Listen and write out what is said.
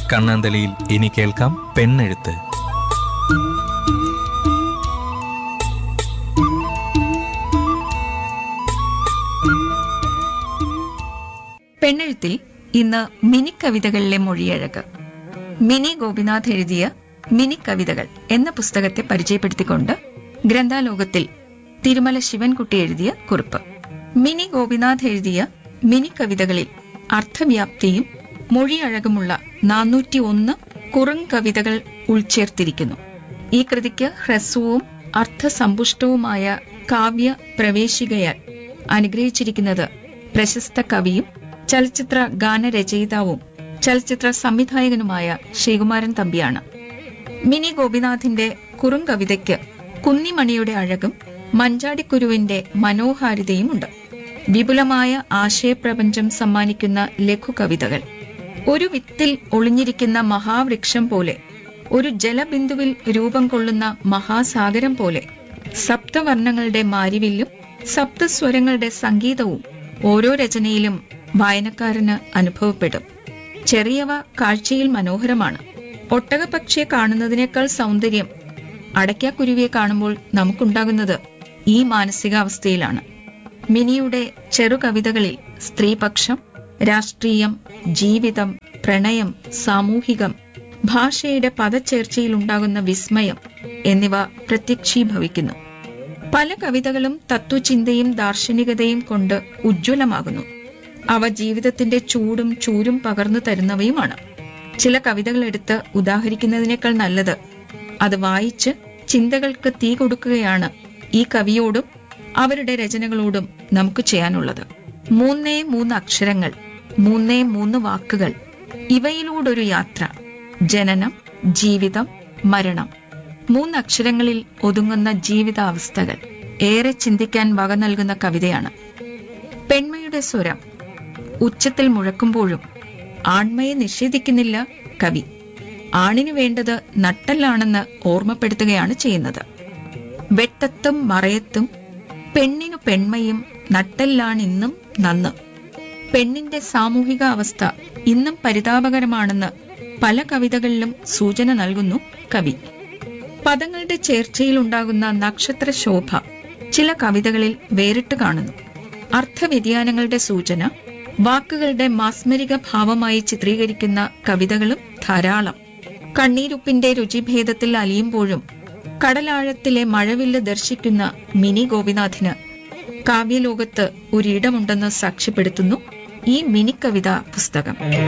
കണ്ണാന്തളിയിൽ ഇനി കേൾക്കാം പെണ്ണെഴുത്ത് പെണ്ണെഴുത്തിൽ ഇന്ന് മിനി കവിതകളിലെ മൊഴിയഴക് മിനി ഗോപിനാഥ് എഴുതിയ മിനി കവിതകൾ എന്ന പുസ്തകത്തെ പരിചയപ്പെടുത്തിക്കൊണ്ട് ഗ്രന്ഥാലോകത്തിൽ തിരുമല ശിവൻകുട്ടി എഴുതിയ കുറിപ്പ് മിനി ഗോപിനാഥ് എഴുതിയ മിനി കവിതകളിൽ അർത്ഥവ്യാപ്തിയും മൊഴിയഴകുമുള്ള നാനൂറ്റി ഒന്ന് കുറുങ്കവിതകൾ ഉൾച്ചേർത്തിരിക്കുന്നു ഈ കൃതിക്ക് ഹ്രസ്വവും അർത്ഥസമ്പുഷ്ടവുമായ കാവ്യ പ്രവേശികയാൽ അനുഗ്രഹിച്ചിരിക്കുന്നത് പ്രശസ്ത കവിയും ചലച്ചിത്ര ഗാനരചയിതാവും ചലച്ചിത്ര സംവിധായകനുമായ ശ്രീകുമാരൻ തമ്പിയാണ് മിനി ഗോപിനാഥിന്റെ കുറുങ്കവിതയ്ക്ക് കുന്നിമണിയുടെ അഴകും മഞ്ചാടിക്കുരുവിന്റെ മനോഹാരിതയുമുണ്ട് വിപുലമായ ആശയപ്രപഞ്ചം സമ്മാനിക്കുന്ന ലഘുകവിതകൾ ഒരു വിത്തിൽ ഒളിഞ്ഞിരിക്കുന്ന മഹാവൃക്ഷം പോലെ ഒരു ജലബിന്ദുവിൽ രൂപം കൊള്ളുന്ന മഹാസാഗരം പോലെ സപ്തവർണ്ണങ്ങളുടെ മാരിവില്ലും സപ്തസ്വരങ്ങളുടെ സംഗീതവും ഓരോ രചനയിലും വായനക്കാരന് അനുഭവപ്പെടും ചെറിയവ കാഴ്ചയിൽ മനോഹരമാണ് ഒട്ടകപക്ഷിയെ കാണുന്നതിനേക്കാൾ സൗന്ദര്യം അടയ്ക്കാക്കുരുവിയെ കാണുമ്പോൾ നമുക്കുണ്ടാകുന്നത് ഈ മാനസികാവസ്ഥയിലാണ് മിനിയുടെ ചെറുകവിതകളിൽ സ്ത്രീപക്ഷം രാഷ്ട്രീയം ജീവിതം പ്രണയം സാമൂഹികം ഭാഷയുടെ പദച്ചേർച്ചയിലുണ്ടാകുന്ന വിസ്മയം എന്നിവ പ്രത്യക്ഷീഭവിക്കുന്നു പല കവിതകളും തത്വചിന്തയും ദാർശനികതയും കൊണ്ട് ഉജ്ജ്വലമാകുന്നു അവ ജീവിതത്തിന്റെ ചൂടും ചൂരും പകർന്നു തരുന്നവയുമാണ് ചില കവിതകൾ എടുത്ത് ഉദാഹരിക്കുന്നതിനേക്കാൾ നല്ലത് അത് വായിച്ച് ചിന്തകൾക്ക് തീ കൊടുക്കുകയാണ് ഈ കവിയോടും അവരുടെ രചനകളോടും നമുക്ക് ചെയ്യാനുള്ളത് മൂന്നേ മൂന്ന് അക്ഷരങ്ങൾ മൂന്നേ മൂന്ന് വാക്കുകൾ ഇവയിലൂടൊരു യാത്ര ജനനം ജീവിതം മരണം മൂന്നക്ഷരങ്ങളിൽ ഒതുങ്ങുന്ന ജീവിതാവസ്ഥകൾ ഏറെ ചിന്തിക്കാൻ വക നൽകുന്ന കവിതയാണ് പെൺമയുടെ സ്വരം ഉച്ചത്തിൽ മുഴക്കുമ്പോഴും ആൺമയെ നിഷേധിക്കുന്നില്ല കവി ആണിനു വേണ്ടത് നട്ടല്ലാണെന്ന് ഓർമ്മപ്പെടുത്തുകയാണ് ചെയ്യുന്നത് വെട്ടത്തും മറയത്തും പെണ്ണിനു പെൺമയും നട്ടെല്ലാണിന്നും നന്ന് പെണ്ണിന്റെ സാമൂഹിക അവസ്ഥ ഇന്നും പരിതാപകരമാണെന്ന് പല കവിതകളിലും സൂചന നൽകുന്നു കവി പദങ്ങളുടെ ചേർച്ചയിലുണ്ടാകുന്ന നക്ഷത്ര ശോഭ ചില കവിതകളിൽ വേറിട്ട് കാണുന്നു അർത്ഥവ്യതിയാനങ്ങളുടെ സൂചന വാക്കുകളുടെ മാസ്മരിക ഭാവമായി ചിത്രീകരിക്കുന്ന കവിതകളും ധാരാളം കണ്ണീരുപ്പിന്റെ രുചിഭേദത്തിൽ അലിയുമ്പോഴും കടലാഴത്തിലെ മഴവില്ല് ദർശിക്കുന്ന മിനി ഗോപിനാഥിന് കാവ്യലോകത്ത് ഒരിടമുണ്ടെന്ന് സാക്ഷ്യപ്പെടുത്തുന്നു ഈ മിനി കവിതാ പുസ്തകം